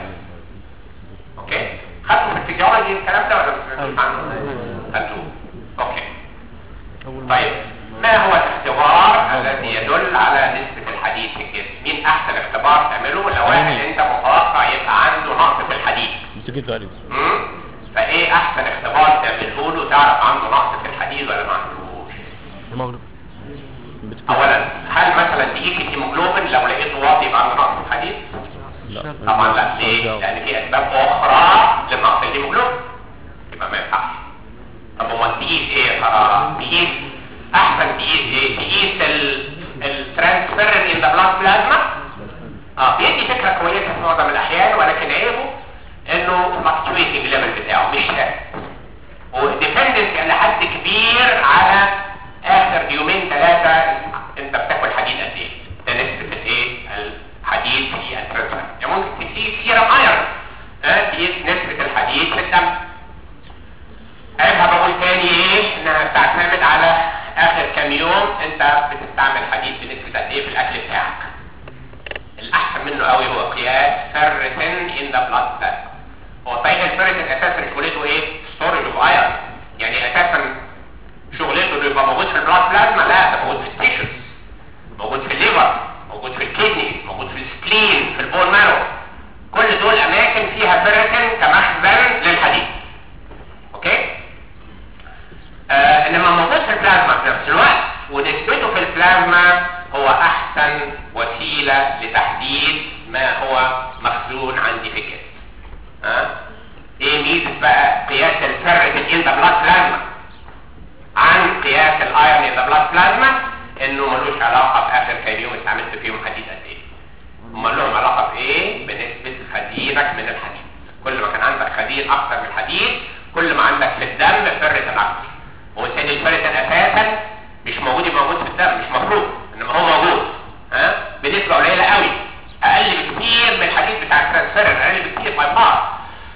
اوكي خدتوا في الفيزيولوجي الكلام ده ولا ما سمعتوش عنه خدتوه اوكي طيب ما هو الاختبار الذي يدل على نسبة الحديد في الجسم مين احسن اختبار تعمله لو واحد انت متوقع يبقى عنده نقص في الحديد مسكت فارس مم؟ فايه احسن اختبار تعمله له تعرف عنده نقص في الحديد ولا ما عندهوش المغرب اولا هل مثلا دقيقة هيموجلوبين لو لقيته واطي يبقى عنده نقص في الحديد طبعا لا ليه؟ لان في اسباب اخرى لنقص الهيموجلوبين يبقى ما ينفعش طب امال تقيس ايه يا ترى؟ تقيس احسن تقيس ايه؟ تقيس الترانسفيرن ان ذا بلاد بلازما اه بيدي فكره كويسه في معظم الاحيان ولكن عيبه انه فلكتويتنج ليفل بتاعه مش ثابت وديبندنت لحد كبير على اخر يومين ثلاثه انت بتاكل حديد قد ايه ده نسبه الايه الحديد في الترانسفير يعني ممكن تقيس سيرم ايرون ها تقيس نسبه الحديد في الدم عيبها بقول تاني ايه انها بتعتمد على اخر كام يوم انت بتستعمل حديد بنسبه قد ايه في الاكل بتاعك الاحسن منه قوي هو قياس فيرتين ان ذا بلاد بلازما هو صحيح الفيرتين اساسا شغلته ايه ستورج اوف ايرون يعني اساسا شغلته انه يبقى موجود في البلاد بلازما لا ده موجود في التيشوز موجود في الليفر موجود في الكدني موجود في السبلين في البون مارو كل دول اماكن فيها فيرتين كمخزن للحديد اوكي آه انما موجود في البلازما في نفس الوقت ونسبته في البلازما هو احسن وسيلة لتحديد ما هو مخزون عندي في الجسم ها ايه ميزة بقى قياس الفرق ان ذا بلاد بلازما عن قياس الايرون ان ذا بلاد بلازما انه ملوش علاقة باخر كام يوم استعملت فيهم حديد قد ايه امال لهم علاقة بايه بنسبة خديرك من الحديد كل ما كان عندك خدير اكتر من الحديد كل ما عندك في الدم فرق اكتر وبالتالي الفرق اساسا مش موجود يبقى موجود في الدم مش مفروض انما هو موجود ها بنسبه قليله قوي اقل بكتير من الحديد بتاع الترانسفير اقل بكتير باي فار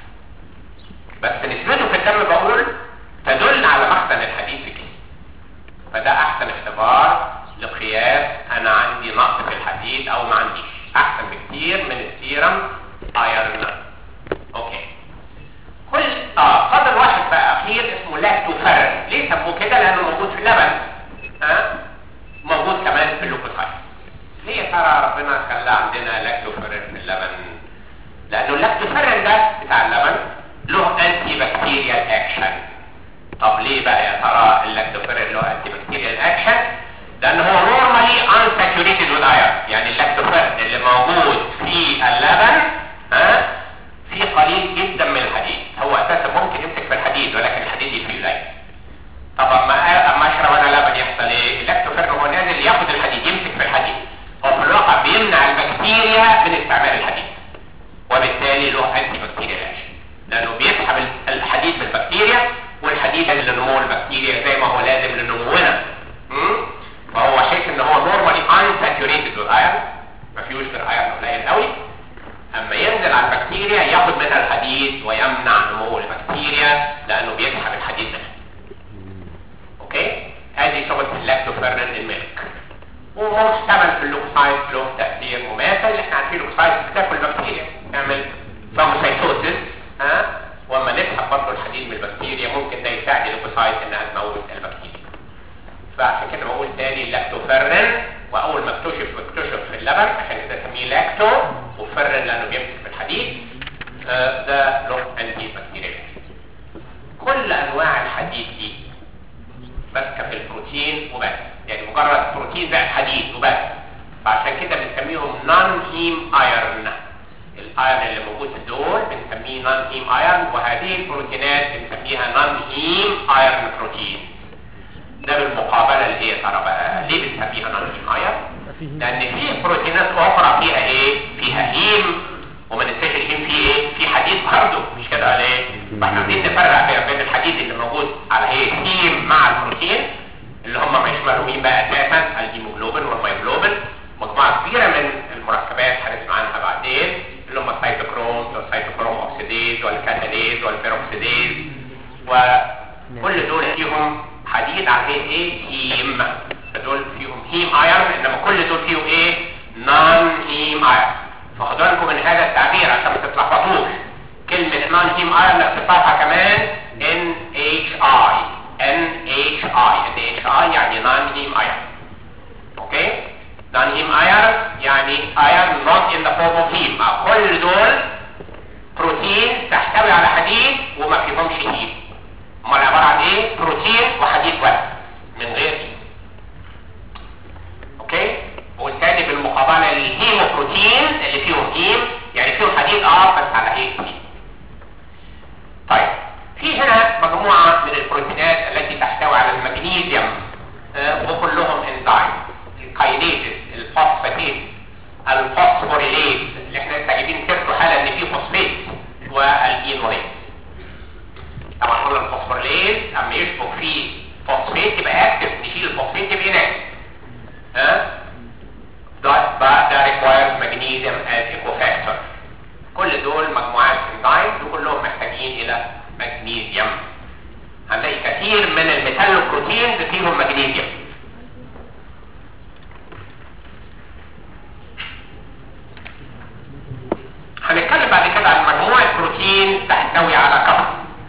بس نسبته في الدم بقول تدل على مخزن الحديد في الجسم فده احسن اختبار لقياس انا عندي نقص في الحديد او ما عنديش احسن بكتير من السيرم ايرن اوكي كل اه فضل واحد بقى اخير اسمه لاكتوفيرن ليه سموه كده لانه موجود في اللبن ها موجود كمان في اللوكوسايت ليه يا ترى ربنا خلى عندنا لاكتوفيرن في اللبن لانه اللاكتوفيرن ده بتاع اللبن له انتي بكتيريال اكشن طب ليه بقى يا ترى اللاكتوفيرن له انتي بكتيريال اكشن لان هو نورمالي unsaturated with iron يعني اللاكتوفيرن اللي موجود في اللبن ها في قليل جدا من الحديد هو اساسا ممكن يمسك في الحديد ولكن الحديد يفيه قليل طب اما اما اشرب انا لبن يحصل ايه اللاكتوفيرن هو نازل ياخد الحديد يمسك في الحديد هو في الواقع بيمنع البكتيريا من استعمال الحديد وبالتالي له انتي بكتيريال اكشن لانه بيسحب الحديد بالبكتيريا والحديد لنمو البكتيريا زي ما هو لازم لنمونا فهو حيث ان هو نورمالي unsaturated with iron ما فيهوش غير ايرون قليل قوي اما ينزل على البكتيريا ياخد منها الحديد ويمنع نمو البكتيريا لانه بيسحب الحديد منها اوكي هذه شغلة اللاكتوفيرن الملك ومحتمل في اللوكسايت له تأثير مماثل احنا عارفين اللوكسايت بتاكل بكتيريا تعمل فاجوسايتوسيس ها واما نسحب برضه الحديد من البكتيريا ممكن ده يساعد اللوكسايت انها تموت البكتيريا فعشان كده بقول تاني اللاكتوفيرن واول ما اكتشف اكتشف في اللبن عشان كده اسميه لاكتو وفرن لانه بيمسك في الحديد آه ده له انتي بكتيريا كل انواع الحديد دي ماسكه في البروتين وبس يعني مجرد بروتين زائد حديد وبس فعشان كده بنسميهم نون هيم ايرن الايرن اللي موجود في دول بنسميه نون هيم ايرن وهذه البروتينات بنسميها نون هيم ايرن بروتين ده بالمقابله اللي هي ترى بقى ليه بنسميها نون هيم ايرن لان في بروتينات اخرى فيها ايه فيها هيم وما ننساش الهيم فيه ايه في حديد برضه مش كده ولا ايه فاحنا عايزين نفرق بين الحديد اللي موجود على هي هيم مع البروتين اللي هم مش ملومين بقى اساسا الهيموجلوبين والمايوجلوبين مجموعه كبيره من المركبات هنسمع عنها بعدين اللي هم السيتوكروم والسيتوكروم اوكسيديز والكاتاليز والبيروكسيديز وكل دول فيهم حديد على هي ايه هيم فدول فيهم هيم ايرون انما كل دول فيهم ايه نون هيم ايرون فخدوا بالكم من هذا التعبير عشان ما تتلخبطوش كلمة نون هيم ايرون اختصارها كمان NHI NHI NHI يعني نون هيم ايرون اوكي نون هيم ايرون يعني ايرون not in the form of heme كل دول بروتين تحتوي على حديد وما فيهمش هيم امال عبارة عن ايه بروتين وحديد بس من غير هيم اوكي والتاني بالمقابلة للهيموبروتين اللي فيهم هيم يعني امين وهي طبعا قلنا الفوسفوريليز اما يشبك فيه فوسفيت يبقى اكتف نشيل الفوسفيت يبقى inactive ها ده ده ده requires magnesium as a cofactor كل دول مجموعات انزيمز وكلهم محتاجين الى مغنيسيوم هنلاقي كثير من الميتالوبروتينز فيهم مغنيسيوم هنتكلم بعد كده عن مجموعة بروتين تحتوي على كفر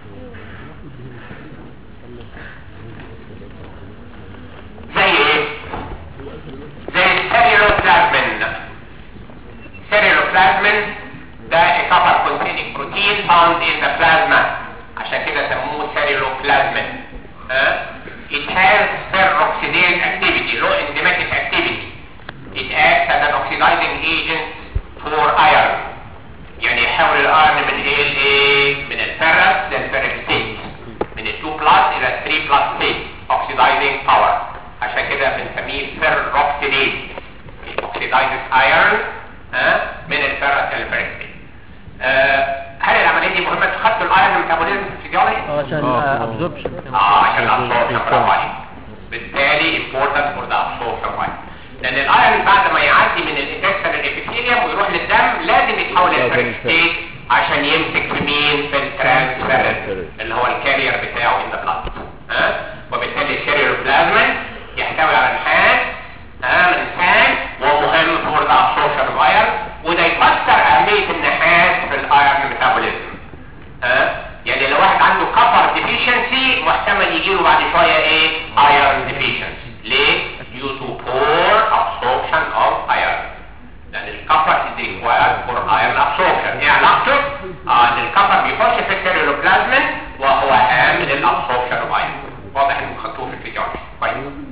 زي ايه؟ زي السيريلوبلازمين سيريلوبلازمين ده a copper containing protein found in the plasma عشان كده سموه سيريلوبلازمين ها it has peroxidase activity low enzymatic activity it acts as an oxidizing agent for iron يعني يحول الايرون من ايه لايه من الفيرس للفيرستيت من ال 2 بلس الى 3 بلس ستيت oxidizing power عشان كده بنسميه فيروكسيديز oxidizes iron ها من الفيرس للفيرستيت آه هل العمليه دي مهمه في خط الايرون ميتابوليزم في الفيزيولوجي؟ عشان آه. ابزوربشن اه عشان الابسوربشن برافو عليك بالتالي important for the absorption right لان الايرون بعد ما يعدي من الانتستين الابيثيليوم ويروح للدم لازم يتحول للفريكستيت عشان يمسك في مين في الترانسفيرنس اللي هو الكارير بتاعه in the blood ها وبالتالي السيريوبلازمين يحتوي على نحاس ها من نحاس ومهم for the absorption of iron وده يفسر اهميه النحاس في الايرون ميتابوليزم ها يعني لو واحد عنده كفر ديفيشنسي محتمل يجيله بعد شويه ايه ايرون ديفيشنسي ليه due to poor absorption of iron لان الكفر is required for iron absorption ايه علاقته اه ان الكفر بيخش في السيرولوبلازمين وهو هام للابسوربشن اوف iron واضح انكم خدتوه في الفيزيولوجي كويس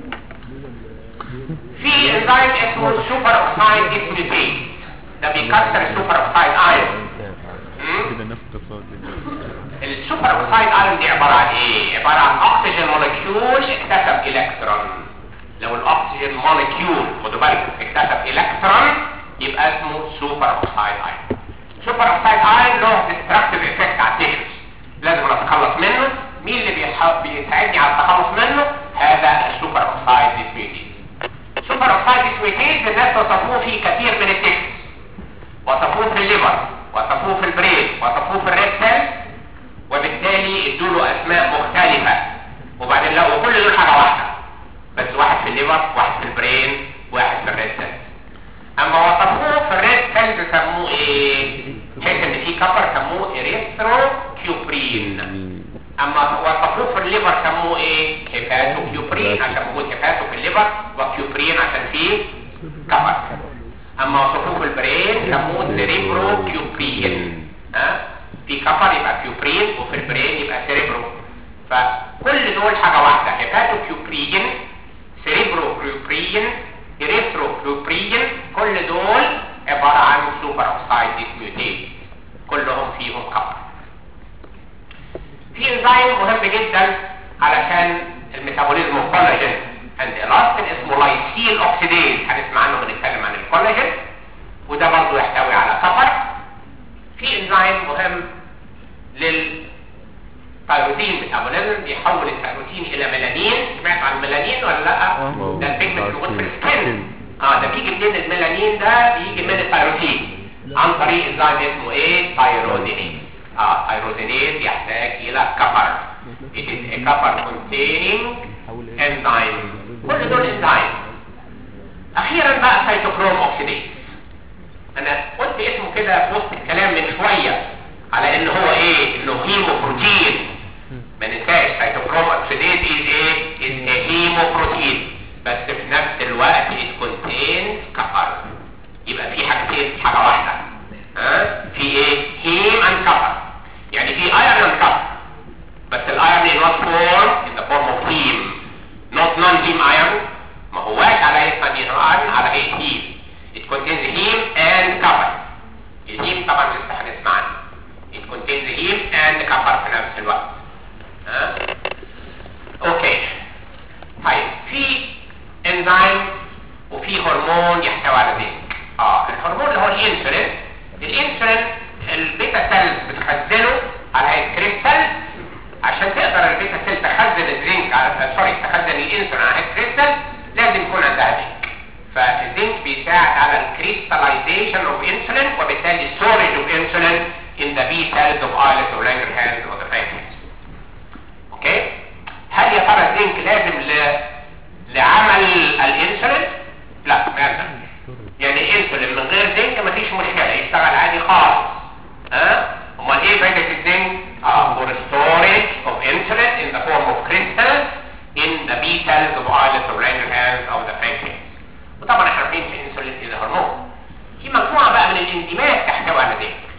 في انزيم اسمه السوبر اوكسايد ديسميوتيز ده بيكسر السوبر اوكسايد ايرون كده نفس القصة دي السوبر اوكسايد ايرون دي عباره عن ايه عباره عن اكسجين مولكيول اكتسب الكترون لو الاكسجين مولكيول خدوا بالكم اكتسب الكترون يبقى اسمه سوبر اوكسايد ايرون سوبر اوكسايد ايرون له ديستراكتيف افكت على التيشوز لازم اتخلص منه مين اللي بيح- بيساعدني على التخلص منه هذا السوبر اوكسايد ديسميوتيز سوبر اوكسايد ديسميوتيز الناس وصفوه في كثير من التيشوز وصفوه في الليفر وصفوه في البرين وصفوه في الريد سيل وبالتالي ادوا له اسماء مختلفه وبعدين لقوا كل دول حاجه واحده بس واحد في الليفر واحد في البرين واحد في الريد سيل اما وصفوه في الريد سيل سموه ايه حيث ان في كفر سموه اريثرو كيوبرين اما وصفوه في الليفر سموه ايه هيباتو كيوبرين عشان موجود هيباتو في الليفر وكيوبرين عشان فيه كفر اما وصفوه في البرين سموه سيريبرو كيوبرين ها في كفر يبقى كيوبرين وفي البرين يبقى سيريبرو فكل دول حاجه واحده هيباتو كيوبرين سيريبرو كيوبرين اريثرو كيوبرين كل دول عباره عن سوبر اوكسايد ديسميوتيز كلهم فيهم كفر في انزيم مهم جدا علشان الميتابوليزم الكولاجين عند الاستين اسمه لايسيل اوكسيديز هنسمع عنه بنتكلم عن الكولاجين وده برضه يحتوي على كفر في انزيم مهم للثايروزين ميتابوليزم بيحول الثايروزين الى ميلانين سمعت عن الميلانين ولا لا؟ آه. ده البيجمنت موجود في السكين اه ده بيجي منين الميلانين ده بيجي من الثايروزين عن طريق انزيم اسمه ايه؟ ثايروزينيز اه ثايروزينيز يحتاج الى كفر it is a copper containing enzyme كل دول انزيم اخيرا بقى سيتوكروم اوكسيديز انا قلت اسمه كده في وسط الكلام من شويه على ان هو ايه انه هيموبروتين ما ننساش سيتوكروم اوكسيديز از ايه از هيموبروتين بس في نفس الوقت it contains كفر يبقى في حاجتين في حاجه واحده ها في ايه هيم اند كفر يعني في ايرون اند كفر بس الايرون in what form in the form of heme not non-heme iron ما هواش على هيئه iron على هيئه heme it contains heme and copper الهيم طبعا لسه هنسمع عنه it contains heme and copper في نفس الوقت ها اوكي طيب في انزيم وفي هرمون يحتوي على زنك اه الهرمون اللي هو الانسولين الانسولين البيتا سيلز بتخزنه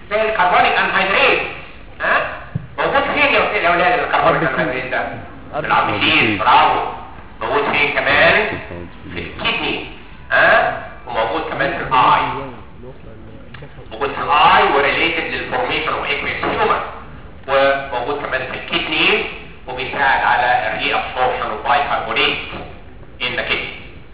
زي الكربونيك انهيدريت ها موجود فين يا يا اولاد الكربونيك انهيدريت ده في العظيم برافو موجود فين كمان في الكدني ها وموجود كمان في الاي موجود في الاي وريليتد للفورميشن اوف اكويس هيومن وموجود كمان في الكدني وبيساعد على الري ابسوربشن اوف بايكربونات ان ذا كدني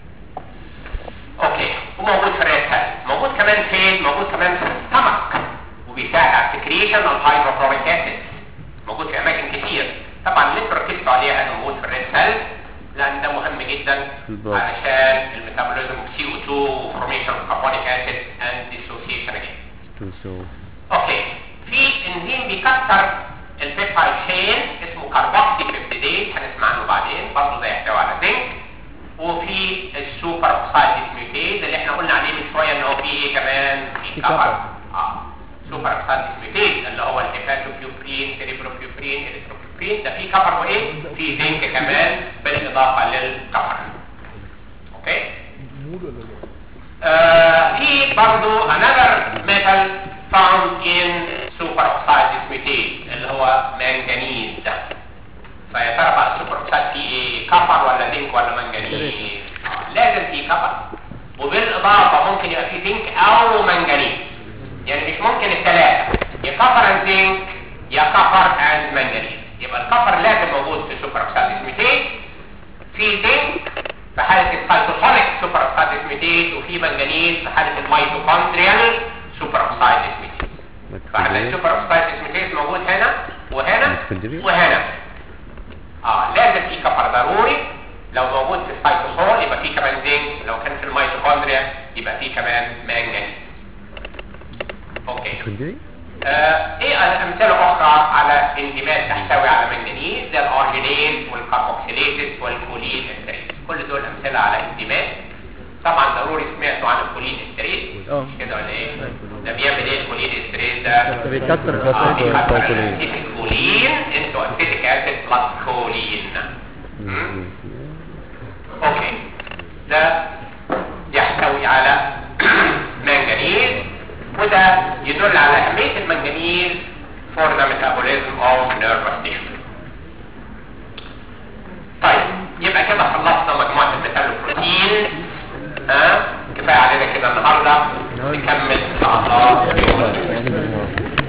اوكي وموجود في الريد سيل موجود كمان فين موجود كمان في السمك وبيساعد على السكريشن اوف هيدروكلوريك اسيد موجود في اماكن كتير طبعا اللي انتوا ركزتوا عليها انه موجود في الريد سيل لان ده مهم جدا بالظبط. علشان الميتابوليزم اوف سي او 2 وفورميشن اوف كربونيك اسيد اند ديسوسيشن اجين توصل اوكي في انزيم بيكسر البيبتايد شين اسمه كاربوكسي بيبتيديز هنسمع عنه بعدين برضه ده يحتوي على زنك وفي السوبر اوكسايد ديسميوتيز اللي احنا قلنا عليه من شويه ان هو في ايه كمان في في كفر كفر. اه سوبر اوكسايد ديسميوتيز اللي هو الهيباتوبيوبرين سيريبروبيوبرين اريثروبيوبرين ده في كفر وايه في زنك كمان بالاضافه للكفر اوكي آه، في برضو another metal found in superoxide dismutase اللي هو منجنيز فيا ترى بقى السوبر اوكسايد فيه ايه كفر ولا زنك ولا منجنيز آه، لازم فيه كفر وبالاضافه ممكن يبقى فيه زنك او منجنيز يعني مش ممكن الثلاثه يا كفر اند زنك يا كفر اند منجنيز يبقى الكفر لازم موجود في السوبر اوكسايد dismutase في زنك في حالة السيتوسونيك سوبر اوكسايد ديسميتيز وفي منجنيز في حالة الميتوكوندريال سوبر اوكسايد ديسميتيز فهنلاقي السوبر اوكسايد ديسميتيز موجود هنا وهنا اسكندرية؟ وهنا اه لازم في كفر ضروري لو موجود في السيتوسول يبقى في كمان زنك لو كان في الميتوكوندريا يبقى في كمان منجنيز اوكي اسكندري آه، ايه امثله اخرى على انزيمات تحتوي على منجنيز زي الارجينيز والكاربوكسيليتس والكولين استريز كل دول امثله على انزيمات طبعا ضروري سمعتوا عن الكولين استريز اه. مش كده ولا ايه ده بيعمل ايه الكولين استريز ده ده بيكسر اه الفوسفات بيكسر الكولين. الاسيتيك كولين انتو اسيتيك اسيد بلس كولين مم. اوكي ده يحتوي على منجنيز وده يدل على اهميه المنجنيز for the metabolism of nervous tissue طيب يبقى كده خلصنا مجموعه الميتالوبروتين ها كفايه علينا كده النهارده نكمل ان شاء الله يوم يعني